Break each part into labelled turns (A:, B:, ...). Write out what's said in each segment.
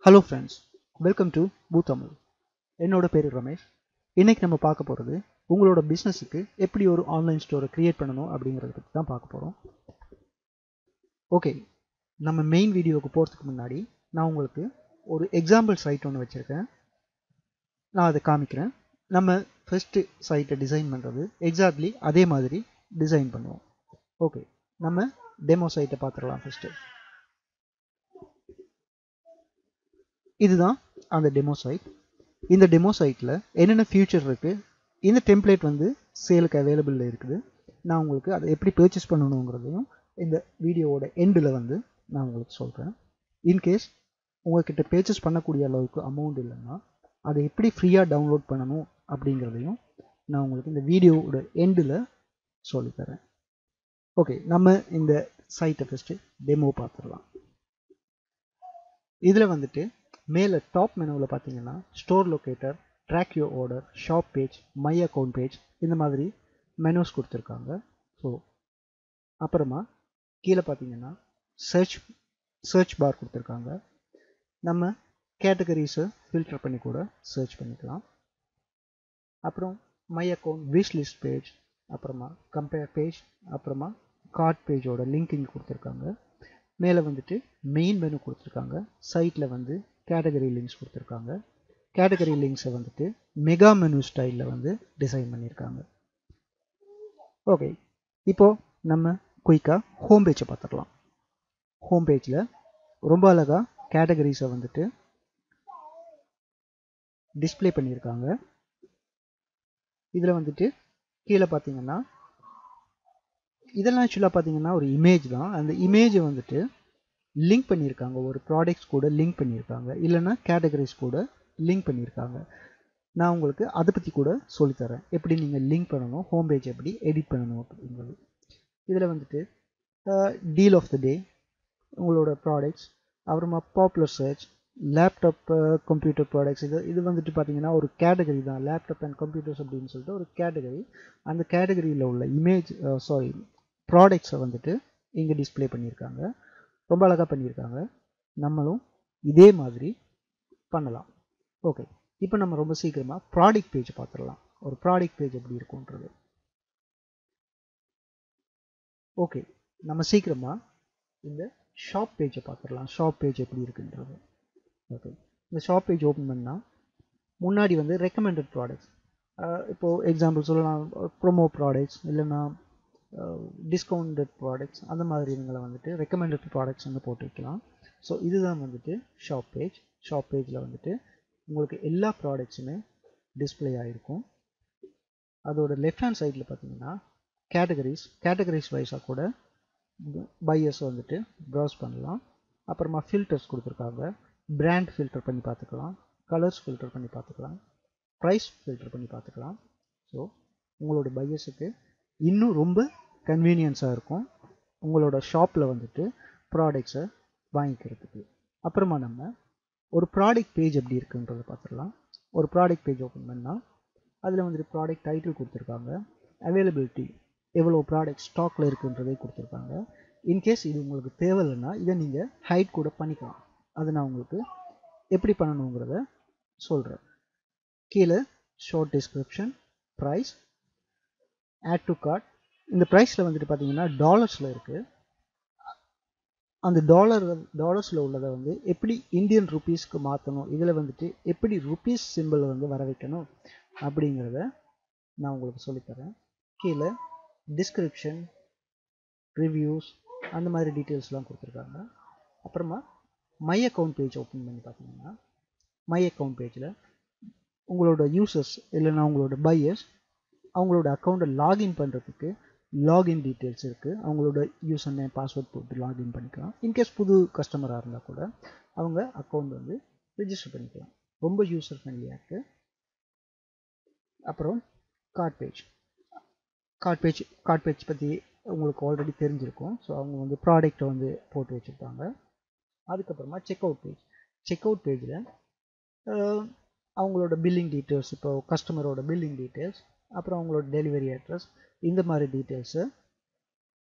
A: hello friends welcome to Poothamizh என்னோட பேர் ரமேஷ் இன்னைக்கு நம்ம பார்க்க போகிறது உங்களோட பிஸ்னஸுக்கு எப்படி ஒரு ஆன்லைன் ஸ்டோரை க்ரியேட் பண்ணணும் அப்படிங்கிறத பற்றி தான் பார்க்க போகிறோம் ஓகே நம்ம மெயின் வீடியோவுக்கு போகிறதுக்கு முன்னாடி நான் உங்களுக்கு ஒரு எக்ஸாம்பிள் சைட் ஒன்று வச்சுருக்கேன் நான் அதை காமிக்கிறேன் நம்ம ஃபஸ்ட்டு சைட்டை டிசைன் பண்ணுறது எக்ஸாக்ட்லி அதே மாதிரி டிசைன் பண்ணுவோம் ஓகே நம்ம டெமோ சைட்டை பார்த்துடலாம் ஃபஸ்ட்டு இதுதான் அந்த டெமோ சைட் இந்த டெமோ சைட்டில் என்னென்ன ஃபியூச்சர் இருக்குது இந்த டெம்ப்ளேட் வந்து சேலுக்கு அவைலபிளில் இருக்குது நான் உங்களுக்கு அதை எப்படி பர்ச்சேஸ் பண்ணணுங்கிறதையும் இந்த வீடியோவோட எண்டில் வந்து நான் உங்களுக்கு சொல்கிறேன் இன்கேஸ் உங்கள்கிட்ட பர்ச்சேஸ் பண்ணக்கூடிய அளவுக்கு அமௌண்ட் இல்லைன்னா அதை எப்படி ஃப்ரீயாக டவுன்லோட் பண்ணணும் அப்படிங்கிறதையும் நான் உங்களுக்கு இந்த வீடியோவோட எண்டில் சொல்லித்தரேன் ஓகே நம்ம இந்த சைட்டை ஃபஸ்ட்டு டெமோ பார்த்துடலாம் இதில் வந்துட்டு மேலே டாப் மெனுவில் பார்த்தீங்கன்னா store locator track you order shop page my account page இந்த மாதிரி மெனுஸ் கொடுத்துருக்காங்க ஸோ அப்புறமா கீழே பார்த்தீங்கன்னா சர்ச் சர்ச் பார் கொடுத்துருக்காங்க நம்ம கேட்டகரிஸை ஃபில்டர் பண்ணி கூட சர்ச் பண்ணிக்கலாம் அப்புறம் my account wish list page அப்புறமா கம்பேர் பேஜ் அப்புறமா கார்ட் பேஜோட லிங்க் இங்கே கொடுத்துருக்காங்க மேலே வந்துட்டு மெயின் மெனு கொடுத்துருக்காங்க சைட்டில் வந்து கேட்டகரி லிங்க்ஸ் கொடுத்துருக்காங்க கேட்டகரி லிங்க்ஸை வந்துட்டு மெகா மெனு ஸ்டைலில் வந்து டிசைன் பண்ணியிருக்காங்க ஓகே இப்போது நம்ம குயிக்காக ஹோம் பேஜை பார்த்துடலாம் ஹோம் பேஜில் ரொம்ப அழகாக கேட்டகரிஸை வந்துட்டு டிஸ்பிளே பண்ணியிருக்காங்க இதில் வந்துட்டு கீழே பார்த்தீங்கன்னா இதெல்லாம் ஆக்சுவலாக பார்த்தீங்கன்னா ஒரு இமேஜ் தான் அந்த இமேஜை வந்துட்டு லிங்க் பண்ணியிருக்காங்க ஒரு ப்ராடக்ட்ஸ் கூட லிங்க் பண்ணியிருக்காங்க இல்லைன்னா கேட்டகரிஸ் கூட லிங்க் பண்ணியிருக்காங்க நான் உங்களுக்கு அதை பற்றி கூட சொல்லித்தரேன் எப்படி நீங்கள் லிங்க் பண்ணணும் ஹோம் பேஜ் எப்படி எடிட் பண்ணணும் அப்படிங்கிறது இதில் வந்துட்டு டீல் ஆஃப் த டே உங்களோட ப்ராடக்ட்ஸ் அப்புறமா popular search laptop computer products இது இது வந்துட்டு பார்த்தீங்கன்னா ஒரு கேட்டகரி தான் லேப்டாப் அண்ட் கம்ப்யூட்டர்ஸ் அப்படின்னு சொல்லிட்டு ஒரு கேட்டகரி அந்த கேட்டகரியில் உள்ள இமேஜ் சாரி ப்ராடக்ட்ஸை வந்துட்டு இங்கே டிஸ்பிளே பண்ணியிருக்காங்க ரொம்ப அழகாக பண்ணியிருக்காங்க நம்மளும் இதே மாதிரி பண்ணலாம் ஓகே இப்போ நம்ம ரொம்ப சீக்கிரமாக ப்ராடக்ட் பேஜ் பார்த்துடலாம் ஒரு ப்ராடக்ட் பேஜ் எப்படி இருக்குன்றது ஓகே நம்ம சீக்கிரமாக இந்த ஷாப் பேஜை பார்த்துடலாம் ஷாப் பேஜ் எப்படி இருக்குன்றது ஓகே இந்த ஷாப் பேஜ் ஓப்பன் பண்ணால் முன்னாடி வந்து ரெக்கமெண்டட் ப்ராடக்ட்ஸ் இப்போது எக்ஸாம்பிள் சொல்லலாம் ப்ரொமோ ப்ராடக்ட்ஸ் இல்லைன்னா டிஸ்கவுண்டட் ப்ராடக்ட்ஸ் அந்த மாதிரி இதுங்களை வந்துட்டு ரெக்கமெண்டட் ப்ராடக்ட்ஸ் வந்து போட்டு வைக்கலாம் ஸோ இதுதான் வந்துட்டு ஷாப் பேஜ் ஷாப் பேஜில் வந்துட்டு உங்களுக்கு எல்லா ப்ராடக்ட்ஸுமே டிஸ்பிளே ஆகிருக்கும் அதோட லெஃப்ட் ஹேண்ட் சைடில் பார்த்தீங்கன்னா கேட்டகரிஸ் கேட்டகரிஸ் வைஸாக கூட பையர்ஸ் வந்துட்டு ப்ரௌஸ் பண்ணலாம் அப்புறமா ஃபில்டர்ஸ் கொடுத்துருக்காங்க பிராண்ட் ஃபில்டர் பண்ணி பார்த்துக்கலாம் கலர்ஸ் ஃபில்டர் பண்ணி பார்த்துக்கலாம் ப்ரைஸ் ஃபில்டர் பண்ணி பார்த்துக்கலாம் ஸோ உங்களோட பையர்ஸுக்கு இன்னும் ரொம்ப கன்வீனியன்ஸாக இருக்கும் உங்களோட ஷாப்பில் வந்துட்டு ப்ராடக்ட்ஸை வாங்கிக்கிறதுக்கு அப்புறமா நம்ம ஒரு ப்ராடக்ட் பேஜ் எப்படி இருக்குன்றதை பார்த்துடலாம் ஒரு ப்ராடக்ட் பேஜ் ஓப்பன் பண்ணால் அதில் வந்துட்டு ப்ராடக்ட் டைட்டில் கொடுத்துருக்காங்க அவைலபிலிட்டி எவ்வளோ ப்ராடக்ட் ஸ்டாக்கில் இருக்குன்றதே கொடுத்துருக்காங்க இன்கேஸ் இது உங்களுக்கு தேவையில்லைன்னா இதை நீங்கள் ஹைட் கூட பண்ணிக்கலாம் அதை நான் உங்களுக்கு எப்படி பண்ணணுங்கிறத சொல்கிறேன் கீழே short description price add to cart இந்த ப்ரைஸில் வந்துட்டு பார்த்தீங்கன்னா டாலர்ஸில் இருக்குது அந்த டாலர் டாலர்ஸில் உள்ளதை வந்து எப்படி இந்தியன் ருபீஸ்க்கு மாற்றணும் இதில் வந்துட்டு எப்படி ருபீஸ் சிம்பிள் வந்து வர வைக்கணும் அப்படிங்கிறத நான் உங்களுக்கு சொல்லித்தரேன் கீழே டிஸ்கிரிப்ஷன் ரிவ்யூஸ் அந்த மாதிரி டீட்டெயில்ஸ்லாம் கொடுத்துருக்காங்க அப்புறமா மை அக்கௌண்ட் பேஜ் ஓப்பன் பண்ணி பார்த்தீங்கன்னா மை அக்கௌண்ட் பேஜில் உங்களோட யூசர்ஸ் இல்லைன்னா உங்களோட பையர்ஸ் அவங்களோட அக்கௌண்ட்டை லாகின் பண்ணுறதுக்கு லாகின் டீட்டெயில்ஸ் இருக்குது அவங்களோட யூசர் நேம் பாஸ்வேர்ட் போட்டு லாகின் பண்ணிக்கலாம் இன்கேஸ் புது கஸ்டமராக இருந்தால் கூட அவங்க அக்கௌண்ட் வந்து ரிஜிஸ்டர் பண்ணிக்கலாம் ரொம்ப யூசர் ஃப்ரெண்ட்லியாக இருக்குது அப்புறம் cart page cart page cart page பற்றி உங்களுக்கு ஆல்ரெடி தெரிஞ்சிருக்கும் ஸோ அவங்க வந்து ப்ராடக்டை வந்து போட்டு வச்சுருப்பாங்க அதுக்கப்புறமா check out page check out பேஜில் அவங்களோட பில்லிங் டீட்டெயில்ஸ் இப்போ கஸ்டமரோட பில்லிங் டீட்டெயில்ஸ் அப்புறம் அவங்களோட டெலிவரி அட்ரஸ் இந்த மாதிரி டீட்டெயில்ஸை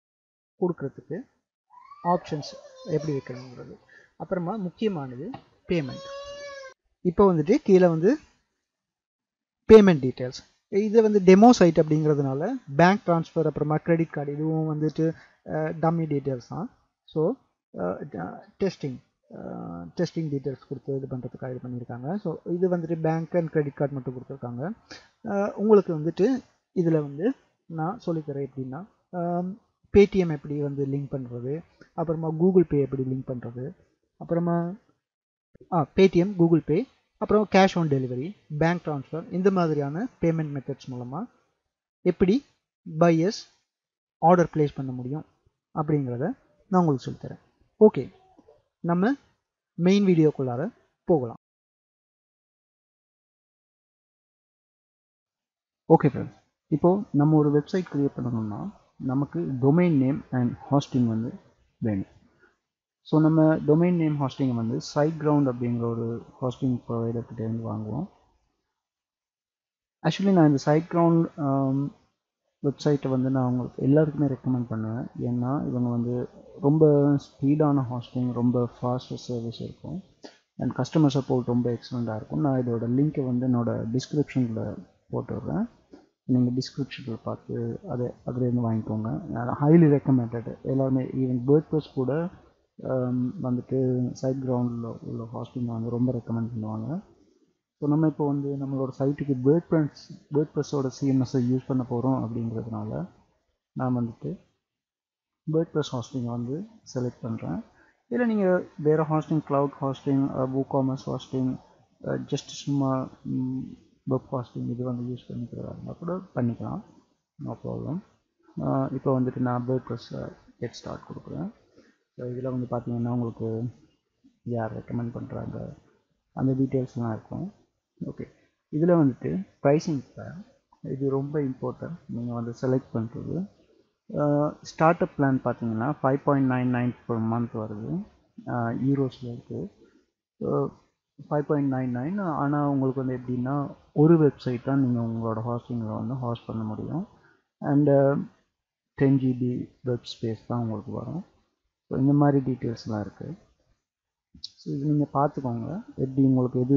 A: கொடுக்கறதுக்கு ஆப்ஷன்ஸ் எப்படி வைக்கணுங்கிறது அப்புறமா முக்கியமானது பேமெண்ட் இப்போ வந்துட்டு கீழே வந்து பேமெண்ட் டீட்டெயில்ஸ் இது வந்து டெமோ சைட் அப்படிங்கிறதுனால பேங்க் ட்ரான்ஸ்ஃபர் அப்புறமா கிரெடிட் கார்டு இதுவும் வந்துட்டு டம்மி டீட்டெயில்ஸ் தான் ஸோ டெஸ்டிங் டெஸ்டிங் டீட்டெயில்ஸ் கொடுத்து இது பண்ணுறதுக்காக இது பண்ணியிருக்காங்க ஸோ இது வந்துட்டு பேங்க் அண்ட் கிரெடிட் கார்டு மட்டும் கொடுத்துருக்காங்க உங்களுக்கு வந்துட்டு இதில் வந்து நான் சொல்லித்தரேன் எப்படின்னா பேடிஎம் எப்படி வந்து லிங்க் பண்ணுறது அப்புறமா கூகுள் பே எப்படி லிங்க் பண்ணுறது அப்புறமா ஆ பேடிஎம் கூகுள் பே அப்புறம் cash on delivery bank transfer இந்த மாதிரியான பேமெண்ட் மெத்தட்ஸ் மூலமாக எப்படி பையர்ஸ் ஆர்டர் ப்ளேஸ் பண்ண முடியும் அப்படிங்கிறத நான் உங்களுக்கு சொல்லித்தரேன் ஓகே நம்ம மெயின் வீடியோக்குள்ளார போகலாம் ஓகே ஃப்ரெண்ட்ஸ் இப்போது நம்ம ஒரு வெப்சைட் க்ரியேட் பண்ணணும்னா நமக்கு டொமைன் நேம் அண்ட் ஹாஸ்டிங் வந்து வேணும் ஸோ நம்ம டொமைன் நேம் ஹாஸ்டிங்கை வந்து சைட் கிரவுண்ட் அப்படிங்கிற ஒரு ஹாஸ்டிங் ப்ரொவைடர்கிட்டேருந்து வாங்குவோம் ஆக்சுவலி நான் இந்த சைட் கிரவுண்ட் வெப்சைட்டை வந்து நான் உங்களுக்கு எல்லாருக்குமே ரெக்கமெண்ட் பண்ணுவேன் ஏன்னா இவங்க வந்து ரொம்ப ஸ்பீடான ஹாஸ்டிங் ரொம்ப ஃபாஸ்ட் சர்வீஸ் இருக்கும் அண்ட் கஸ்டமர் சப்போர்ட் ரொம்ப எக்ஸலண்ட்டாக இருக்கும் நான் இதோட லிங்க்கை வந்து என்னோடய டிஸ்கிரிப்ஷனில் போட்டுடுறேன் நீங்கள் டிஸ்கிரிப்ஷனில் பார்த்து அதை அதுலேருந்து வாங்கிக்கோங்க ஹைலி ரெக்கமெண்டட் எல்லாருமே ஈவன் பேர்ட் ப்ளஸ் கூட வந்துட்டு சைட் கிரவுண்டில் உள்ள ஹாஸ்டிங்கை வந்து ரொம்ப ரெக்கமெண்ட் பண்ணுவாங்க ஸோ நம்ம இப்போ வந்து நம்மளோட சைட்டுக்கு பேர்ட் ப்ரெஸ் பேர்ட் ப்ரெஸ்ஸோட சிஎம்எஸ்ஸை யூஸ் பண்ண போகிறோம் அப்படிங்கிறதுனால நான் வந்துட்டு பேர்ட் ப்ரெஸ் ஹாஸ்டிங்கை வந்து செலக்ட் பண்ணுறேன் இல்லை நீங்கள் வேறு hosting cloud hosting commerce hosting just சும்மா வெப் ஹாஸ்டிங் இது வந்து யூஸ் பண்ணிக்கிறதா இருந்தால் கூட பண்ணிக்கலாம் நோ ப்ராப்ளம் இப்போ வந்துட்டு நான் பேர்ட் ப்ரெஸ் கெட் ஸ்டார்ட் கொடுக்குறேன் ஸோ இதில் வந்து பார்த்தீங்கன்னா உங்களுக்கு யார் ரெக்கமெண்ட் பண்ணுறாங்க அந்த டீட்டெயில்ஸ்லாம் இருக்கும் ஓகே இதில் வந்துட்டு ப்ரைஸிங் பிளான் இது ரொம்ப இம்பார்ட்டன்ட் நீங்கள் வந்து செலக்ட் பண்ணுறது ஸ்டார்ட் அப் பிளான் பார்த்தீங்கன்னா five point nine nine per month வருது யூரோஸில் இருக்குது ஃபைவ் பாயிண்ட் நைன் நைன் ஆனால் உங்களுக்கு வந்து எப்படின்னா ஒரு வெப்சைட் தான் நீங்கள் உங்களோட ஹாஸ்டிங்கில் வந்து ஹாஸ்ட் பண்ண முடியும் and ten GB web space தான் உங்களுக்கு வரும் ஸோ இந்த மாதிரி டீட்டெயில்ஸ்லாம் இருக்குது ஸோ இது நீங்கள் பார்த்துக்கோங்க எப்படி உங்களுக்கு எது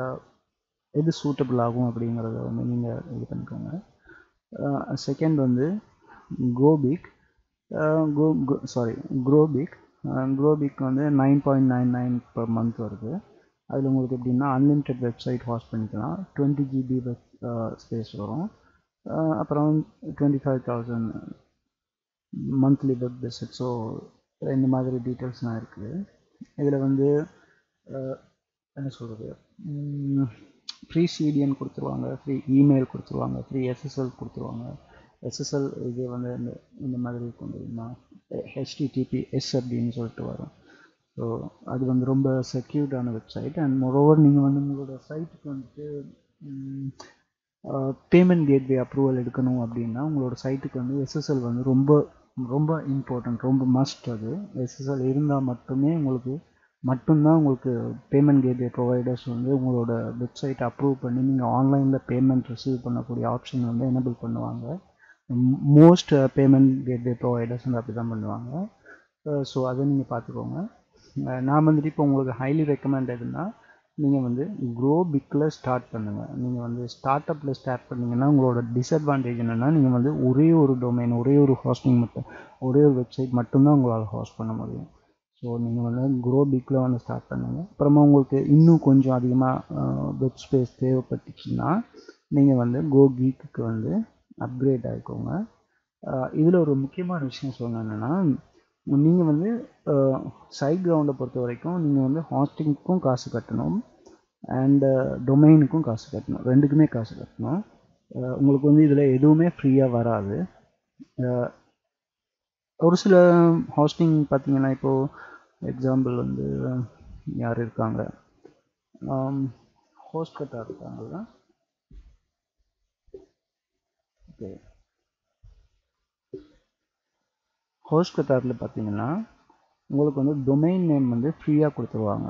A: எது சூட்டபிள் ஆகும் அப்படிங்கிறத வந்து நீங்கள் இது பண்ணிக்கோங்க செகண்ட் வந்து கோபிக் கோ சாரி க்ரோபிக் க்ரோபிக் வந்து nine point nine nine per month வருது அதில் உங்களுக்கு எப்படின்னா அன்லிமிட்டெட் வெப்சைட் ஹாஸ்ட் பண்ணிக்கலாம் டுவெண்ட்டி ஜிபி வெப் ஸ்பேஸ் வரும் அப்புறம் twenty five thousand monthly web visit so இந்த மாதிரி டீட்டெயில்ஸ்லாம் இருக்குது இதில் வந்து என்ன சொல்கிறது ஃப்ரீ சிடிஎன் கொடுத்துருவாங்க ஃப்ரீ இமெயில் கொடுத்துருவாங்க ஃப்ரீ எஸ்எஸ்எல் கொடுத்துருவாங்க எஸ்எஸ்எல் இது வந்து இந்த இந்த மாதிரி இருக்கும் தெரியுமா ஹெச்டிடிபி எஸ் அப்படின்னு சொல்லிட்டு வரும் ஸோ அது வந்து ரொம்ப செக்யூர்டான வெப்சைட் அண்ட் மொரோவர் நீங்கள் வந்து உங்களோட சைட்டுக்கு வந்துட்டு பேமெண்ட் கேட்வே அப்ரூவல் எடுக்கணும் அப்படின்னா உங்களோட சைட்டுக்கு வந்து எஸ்எஸ்எல் வந்து ரொம்ப ரொம்ப இம்பார்ட்டன்ட் ரொம்ப மஸ்ட் அது எஸ்எஸ்எல் இருந்தால் மட்டுமே உங்களுக்கு மட்டும்தான் உங்களுக்கு பேமெண்ட் கேட்வே ப்ரொவைடர்ஸ் வந்து உங்களோட வெப்சைட் அப்ரூவ் பண்ணி நீங்கள் ஆன்லைனில் பேமெண்ட் ரிசீவ் பண்ணக்கூடிய ஆப்ஷன் வந்து எனபிள் பண்ணுவாங்க மோஸ்ட் பேமெண்ட் கேட்வே ப்ரொவைடர்ஸ் வந்து அப்படி தான் பண்ணுவாங்க ஸோ அதை நீங்கள் பார்த்துக்கோங்க நான் வந்துட்டு இப்போ உங்களுக்கு ஹைலி ரெக்கமெண்டட்னா நீங்கள் வந்து க்ரோ பிக்கில் ஸ்டார்ட் பண்ணுங்கள் நீங்கள் வந்து ஸ்டார்ட் அப்பில் ஸ்டார்ட் பண்ணிங்கன்னா உங்களோட டிஸ்அட்வான்டேஜ் என்னென்னா நீங்கள் வந்து ஒரே ஒரு டொமைன் ஒரே ஒரு ஹாஸ்டிங் மட்டும் ஒரே ஒரு வெப்சைட் மட்டும்தான் உங்களால் ஹாஸ்ட் பண்ண முடியும் ஸோ நீங்கள் வந்து க்ரோ பிக்கில் வந்து ஸ்டார்ட் பண்ணுங்கள் அப்புறமா உங்களுக்கு இன்னும் கொஞ்சம் அதிகமாக வெப் ஸ்பேஸ் தேவைப்பட்டுச்சுன்னா நீங்கள் வந்து கோ கீக்கு வந்து அப்கிரேட் ஆகிக்கோங்க இதில் ஒரு முக்கியமான விஷயம் சொல்லணும் என்னென்னா நீங்கள் வந்து சைட் கிரவுண்டை பொறுத்த வரைக்கும் நீங்கள் வந்து ஹாஸ்டிங்க்கும் காசு கட்டணும் அண்டு டொமைனுக்கும் காசு கட்டணும் ரெண்டுக்குமே காசு கட்டணும் உங்களுக்கு வந்து இதில் எதுவுமே ஃப்ரீயாக வராது ஒரு சில ஹாஸ்டிங் பார்த்தீங்கன்னா இப்போது எக்ஸாம்பிள் வந்து யார் இருக்காங்க ஹோஸ்ட் கட்டாக இருக்காங்கல்ல ஓகே ஹோஸ்ட் கட்டாரில் பார்த்தீங்கன்னா உங்களுக்கு வந்து டொமைன் நேம் வந்து ஃப்ரீயாக கொடுத்துருவாங்க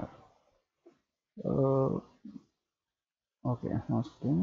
A: ஓகே ஹாஸ்டிங்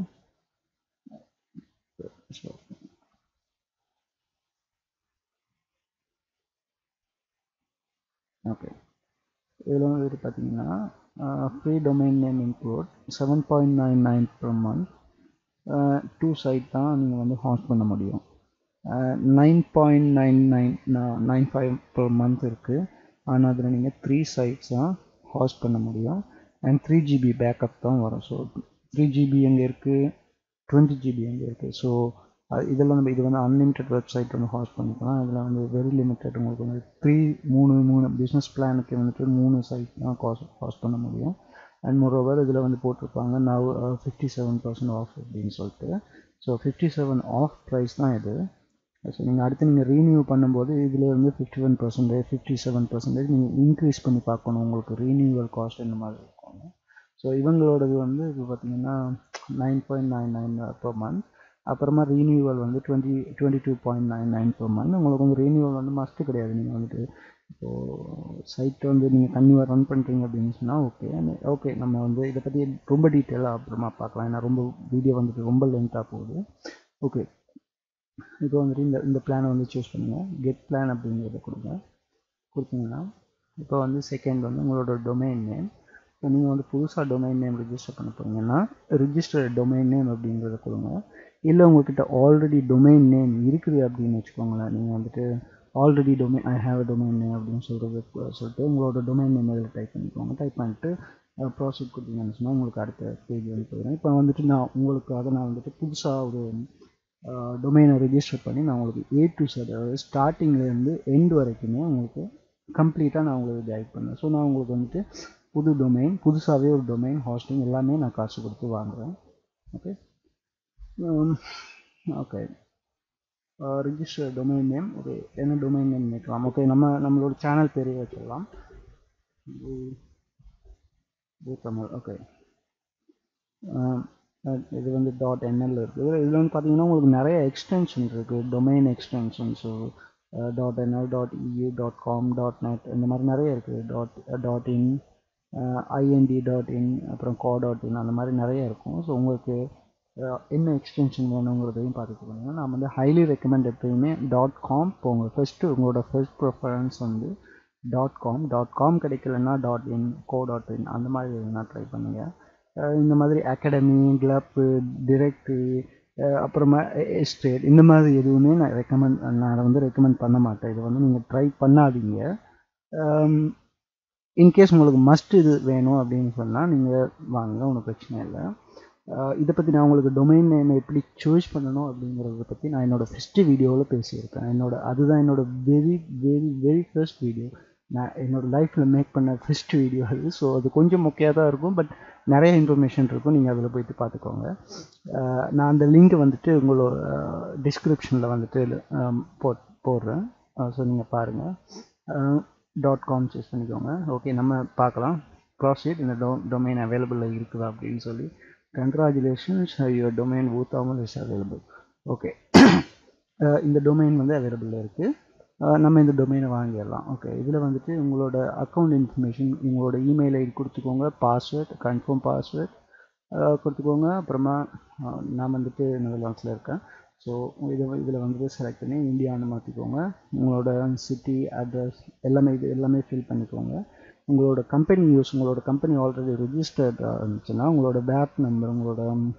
A: ஓகே இதில் வந்துட்டு பார்த்தீங்கன்னா
B: free domain name include seven point nine nine per month two site தான் நீங்கள் வந்து ஹாஸ்ட் பண்ண முடியும் nine point nine nine nine five per month இருக்குது ஆனால் அதில் நீங்கள் த்ரீ சைட்ஸ் தான் ஹாஸ்ட் பண்ண முடியும் அண்ட் த்ரீ ஜிபி பேக்கப் தான் வரும் ஸோ த்ரீ ஜிபி எங்கே இருக்குது டுவெண்ட்டி ஜிபி எங்கே இருக்குது ஸோ இதெல்லாம் நம்ம இது வந்து அன்லிமிட்டட் வெப்சைட் வந்து ஹாஸ்ட் பண்ணிக்கலாம் இதில் வந்து வெரி லிமிட்டட் உங்களுக்கு வந்து த்ரீ மூணு மூணு பிஸ்னஸ் பிளானுக்கு வந்துட்டு மூணு சைட் தான் காஸ்ட் ஹாஸ்ட் பண்ண முடியும் அண்ட் மோரோவர் இதில் வந்து போட்டிருப்பாங்க now fifty seven percent off அப்படின்னு சொல்லிட்டு so fifty seven off price தான் இது ஸோ நீங்கள் அடுத்து நீங்கள் ரீனியூ பண்ணும்போது இதில் இருந்து fifty one percentage fifty seven percentage நீங்கள் இன்க்ரீஸ் பண்ணி பார்க்கணும் உங்களுக்கு ரீனியூவல் காஸ்ட் இந்த மாதிரி இருக்கும் ஸோ இவங்களோடது வந்து இது பார்த்தீங்கன்னா nine point nine nine per month அப்புறமா ரீனியூவல் வந்து twenty twenty two point nine nine per month உங்களுக்கு வந்து ரீனியூவல் வந்து மஸ்ட்டு கிடையாது நீங்கள் வந்துட்டு இப்போது சைட் வந்து நீங்கள் கன்னியூவாக ரன் பண்ணுறீங்க அப்படின்னு சொன்னால் ஓகே ஓகே நம்ம வந்து இதை பற்றி ரொம்ப டீட்டெயிலாக அப்புறமா பார்க்கலாம் ஏன்னா ரொம்ப வீடியோ வந்துட்டு ரொம்ப லென்த்தாக போகுது ஓகே இப்போ வந்துட்டு இந்த இந்த பிளானை வந்து சூஸ் பண்ணுங்கள் கெட் பிளான் அப்படிங்கிறத கொடுங்க கொடுத்தீங்கன்னா இப்போ வந்து செகண்ட் வந்து உங்களோட டொமைன் நேம் இப்போ நீங்கள் வந்து புதுசாக டொமைன் நேம் ரிஜிஸ்டர் பண்ண போகிறீங்கன்னா ரிஜிஸ்டர் டொமைன் நேம் அப்படிங்கிறத கொடுங்க இல்லை உங்கள்கிட்ட ஆல்ரெடி டொமைன் நேம் இருக்குது அப்படின்னு வச்சுக்கோங்களேன் நீங்கள் வந்துட்டு already domain I have domain name அப்படின்னு சொல்கிறது சொல்லிட்டு உங்களோட டொமைன் நேம் இதில் டைப் பண்ணிக்கோங்க டைப் பண்ணிட்டு ப்ராசஸ் கொடுத்தீங்கன்னு சொன்னால் உங்களுக்கு அடுத்த பேஜ் வந்து போயிடும் இப்போ வந்துட்டு நான் உங்களுக்காக நான் வந்துட்டு புதுசாக ஒரு டொமைனை ரிஜிஸ்டர் பண்ணி நான் உங்களுக்கு ஏ டு செட் அதாவது ஸ்டார்டிங்லேருந்து எண்ட் வரைக்குமே உங்களுக்கு கம்ப்ளீட்டாக நான் உங்களுக்கு கைட் பண்ணேன் ஸோ நான் உங்களுக்கு வந்துட்டு புது டொமைன் புதுசாகவே ஒரு டொமைன் ஹாஸ்டிங் எல்லாமே நான் காசு கொடுத்து வாங்குகிறேன் okay okay register domain name okay என்ன டொமைன் நேம் வைக்கலாம் ஓகே நம்ம நம்மளோட சேனல் பேரே வச்சிடலாம் தமிழ் ஓகே இது வந்து டாட் என்எல் இருக்குது இதில் வந்து பார்த்தீங்கன்னா உங்களுக்கு நிறைய எக்ஸ்டென்ஷன் இருக்குது domain extensions dot NL dot EU dot com dot net இந்த மாதிரி நிறைய இருக்குது dot dot in INT dot in அப்புறம் கோ டாட் இன் அந்த மாதிரி நிறைய இருக்கும் ஸோ உங்களுக்கு என்ன எக்ஸ்டென்ஷன் வேணுங்கிறதையும் பார்த்துக்கோங்க நான் வந்து ஹைலி ரெக்கமெண்ட் எப்பயுமே டாட் காம் போங்க ஃபஸ்ட்டு உங்களோட ஃபர்ஸ்ட் ப்ரிஃபரன்ஸ் வந்து டாட் காம் டாட் காம் கிடைக்கலன்னா dot in co dot in அந்த மாதிரி எதுனா ட்ரை பண்ணுங்கள் இந்த மாதிரி அகாடமி கிளப்பு டிரெக்டரி அப்புறமா எஸ்டேட் இந்த மாதிரி எதுவுமே நான் ரெக்கமெண்ட் நான் அதை வந்து ரெக்கமெண்ட் பண்ண மாட்டேன் இதை வந்து நீங்கள் ட்ரை பண்ணாதீங்க இன்கேஸ் உங்களுக்கு மஸ்ட் இது வேணும் அப்படின்னு சொன்னால் நீங்கள் வாங்க ஒன்றும் பிரச்சனை இல்லை இதை பற்றி நான் உங்களுக்கு டொமைன் நேம் எப்படி சூஸ் பண்ணணும் அப்படிங்கிறத பற்றி நான் என்னோடய ஃபஸ்ட்டு வீடியோவில் பேசியிருக்கேன் என்னோட அதுதான் என்னோடய very very very first video நான் என்னோடய லைஃப்பில் மேக் பண்ண ஃபஸ்ட் வீடியோ அது ஸோ அது கொஞ்சம் மொக்கையாக தான் இருக்கும் பட் நிறைய இன்ஃபர்மேஷன் இருக்கும் நீங்கள் அதில் போயிட்டு பார்த்துக்கோங்க நான் அந்த லிங்க் வந்துட்டு உங்களோட டிஸ்கிரிப்ஷனில் வந்துட்டு போ போடுறேன் ஸோ நீங்கள் பாருங்கள் டாட் காம் சூஸ் பண்ணிக்கோங்க ஓகே நம்ம பார்க்கலாம் ப்ராசீட் இந்த டொ டொமைன் அவைலபிளில் இருக்குதா அப்படின்னு சொல்லி கங்க்ராச்சுலேஷன்ஸ் யுவர் டொமைன் ஊத்தாமல் இஸ் அவைலபிள் ஓகே இந்த டொமைன் வந்து அவைலபிளில் இருக்குது நம்ம இந்த டொமைனை வாங்கிடலாம் ஓகே இதில் வந்துட்டு உங்களோட அக்கௌண்ட் இன்ஃபர்மேஷன் உங்களோட இமெயில் ஐடி கொடுத்துக்கோங்க பாஸ்வேர்ட் கன்ஃபார்ம் பாஸ்வேர்ட் கொடுத்துக்கோங்க அப்புறமா நான் வந்துட்டு நெதர்லாண்ட்ஸில் இருக்கேன் ஸோ இதை இதில் வந்துட்டு செலக்ட் பண்ணி இந்தியான்னு மாற்றிக்கோங்க உங்களோட சிட்டி அட்ரஸ் எல்லாமே இது எல்லாமே ஃபில் பண்ணிக்கோங்க உங்களோட கம்பெனி யூஸ் உங்களோட கம்பெனி ஆல்ரெடி ரிஜிஸ்டர்ட் இருந்துச்சுன்னா உங்களோட பேப் நம்பர் உங்களோட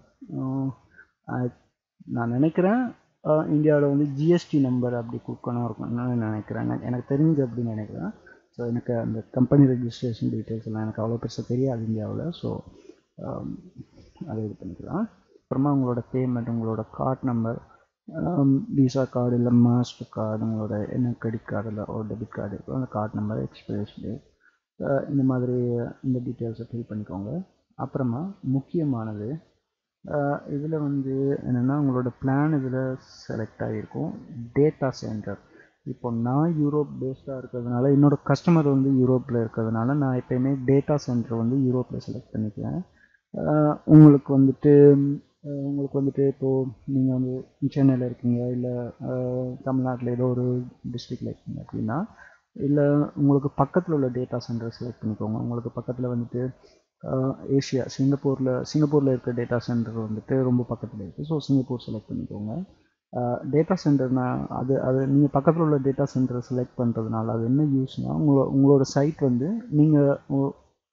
B: நான் நினைக்கிறேன் இந்தியாவில் வந்து ஜிஎஸ்டி நம்பர் அப்படி கொடுக்கணும் இருக்கணும்னு நினைக்கிறேன் எனக்கு தெரிஞ்சு அப்படின்னு நினைக்கிறேன் ஸோ எனக்கு அந்த கம்பெனி ரெஜிஸ்ட்ரேஷன் டீட்டெயில்ஸ் எல்லாம் எனக்கு அவ்வளோ பெருசாக தெரியாது இந்தியாவில் ஸோ அதை இது பண்ணிக்கலாம் அப்புறமா உங்களோட பேமெண்ட் உங்களோட கார்ட் நம்பர் விசா கார்டு இல்லை மாஸ்டர் கார்டு உங்களோட என்ன கிரெடிட் கார்டு இல்லை ஒரு டெபிட் கார்டு இருக்கோ அந்த கார்டு நம்பர் எக்ஸ்பிரஸ் டேட் இந்த மாதிரி இந்த டீட்டெயில்ஸை ஃபில் பண்ணிக்கோங்க அப்புறமா முக்கியமானது இதில் வந்து என்னென்னா உங்களோட பிளான் இதில் செலக்ட் ஆகிருக்கும் டேட்டா சென்டர் இப்போ நான் யூரோப் பேஸ்டாக இருக்கிறதுனால என்னோடய கஸ்டமர் வந்து யூரோப்பில் இருக்கிறதுனால நான் எப்போயுமே டேட்டா சென்டர் வந்து யூரோப்பில் செலக்ட் பண்ணிக்கிறேன் உங்களுக்கு வந்துட்டு உங்களுக்கு வந்துட்டு இப்போது நீங்கள் வந்து சென்னையில் இருக்கீங்க இல்லை தமிழ்நாட்டில் ஏதோ ஒரு டிஸ்ட்ரிக்டில் இருக்கீங்க அப்படின்னா இல்லை உங்களுக்கு பக்கத்தில் உள்ள டேட்டா சென்டர் செலக்ட் பண்ணிக்கோங்க உங்களுக்கு பக்கத்தில் வந்துட்டு ஏஷியா சிங்கப்பூரில் சிங்கப்பூரில் இருக்க டேட்டா சென்டர் வந்துட்டு ரொம்ப பக்கத்தில் இருக்குது ஸோ சிங்கப்பூர் செலக்ட் பண்ணிக்கோங்க டேட்டா சென்டர்னா அது அது நீங்கள் பக்கத்தில் உள்ள டேட்டா சென்டரை செலக்ட் பண்ணுறதுனால அது என்ன யூஸ்னால் உங்களோட உங்களோட சைட் வந்து நீங்கள்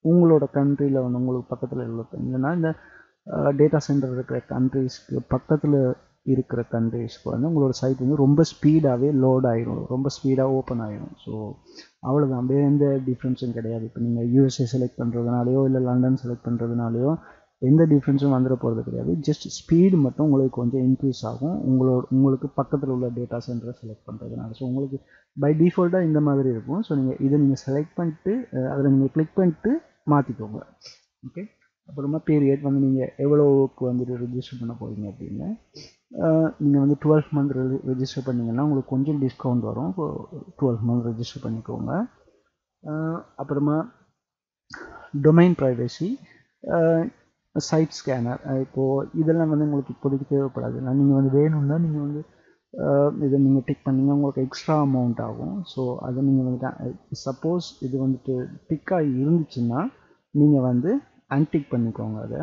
B: உங்களோட கண்ட்ரியில் வந்து உங்களுக்கு பக்கத்தில் உள்ள இல்லைன்னா இந்த டேட்டா சென்டர் இருக்கிற கண்ட்ரீஸ்க்கு பக்கத்தில் இருக்கிற கண்ட்ரீஸ்க்கு வந்து உங்களோட சைட் வந்து ரொம்ப ஸ்பீடாகவே லோட் ஆயிரும் ரொம்ப ஸ்பீடாக ஓப்பன் ஆயிரும் ஸோ அவ்வளோதான் வேறு எந்த டிஃப்ரென்ஸும் கிடையாது இப்போ நீங்கள் யூஎஸ்ஏ செலக்ட் பண்ணுறதுனாலையோ இல்லை லண்டன் செலக்ட் பண்ணுறதுனாலையோ எந்த டிஃப்ரென்ஸும் வந்துட போகிறது கிடையாது ஜஸ்ட் ஸ்பீடு மட்டும் உங்களுக்கு கொஞ்சம் இன்க்ரீஸ் ஆகும் உங்களோட உங்களுக்கு பக்கத்தில் உள்ள டேட்டா சென்டரை செலக்ட் பண்ணுறதுனால ஸோ உங்களுக்கு பை டிஃபால்ட்டாக இந்த மாதிரி இருக்கும் ஸோ நீங்கள் இதை நீங்கள் செலக்ட் பண்ணிட்டு அதில் நீங்கள் கிளிக் பண்ணிட்டு மாற்றிக்கோங்க ஓகே அப்புறமா பீரியட் வந்து நீங்கள் எவ்வளோக்கு வந்துட்டு ரிஜிஸ்டர் பண்ண போகிறீங்க அப்படின்னு நீங்கள் வந்து டுவெல் மந்த் ரெஜிஸ்டர் பண்ணிங்கன்னா உங்களுக்கு கொஞ்சம் டிஸ்கவுண்ட் வரும் ஸோ டுவெல் மந்த் ரெஜிஸ்டர் பண்ணிக்கோங்க அப்புறமா டொமைன் ப்ரைவசி சைட் ஸ்கேனர் இப்போது இதெல்லாம் வந்து உங்களுக்கு இப்போதைக்கு தேவைப்படாது நீங்கள் வந்து வேணும்னா நீங்கள் வந்து இதை நீங்கள் டிக் பண்ணிங்க உங்களுக்கு எக்ஸ்ட்ரா அமௌண்ட் ஆகும் ஸோ அதை நீங்கள் வந்துட்டு சப்போஸ் இது வந்துட்டு டிக்காக இருந்துச்சுன்னா நீங்கள் வந்து அன்டிக் பண்ணிக்கோங்க அதை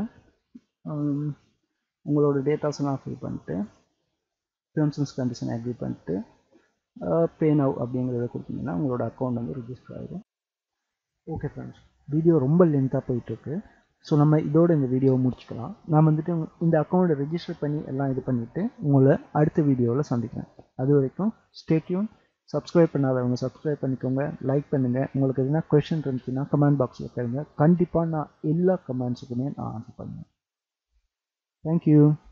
B: உங்களோட டேட்டாஸ்லாம் ஃபில் பண்ணிட்டு டேர்ம்ஸ் அண்ட் கண்டிஷன் அக்ரி பண்ணிட்டு பே நவ் அப்படிங்கிறத கொடுத்தீங்கன்னா உங்களோட அக்கௌண்ட் வந்து ரிஜிஸ்டர் ஆகிடும் ஓகே ஃப்ரெண்ட்ஸ் வீடியோ ரொம்ப லென்த்தாக போயிட்டுருக்கு ஸோ நம்ம இதோட இந்த வீடியோவை முடிச்சுக்கலாம் நான் வந்துட்டு இந்த அக்கௌண்ட்டை ரெஜிஸ்டர் பண்ணி எல்லாம் இது பண்ணிவிட்டு உங்களை அடுத்த வீடியோவில் சந்திக்கிறேன் அது வரைக்கும் ஸ்டேட்யூன் சப்ஸ்கிரைப் பண்ணாதவங்க சப்ஸ்கிரைப் பண்ணிக்கோங்க லைக் பண்ணுங்கள் உங்களுக்கு எதுனா கொஷின் இருந்துச்சுன்னா கமெண்ட் பாக்ஸில் கேளுங்க கண்டிப்பாக நான் எல்லா கமெண்ட்ஸுக்குமே நான் ஆன்சர் பண்ணுவேன் தேங்க்யூ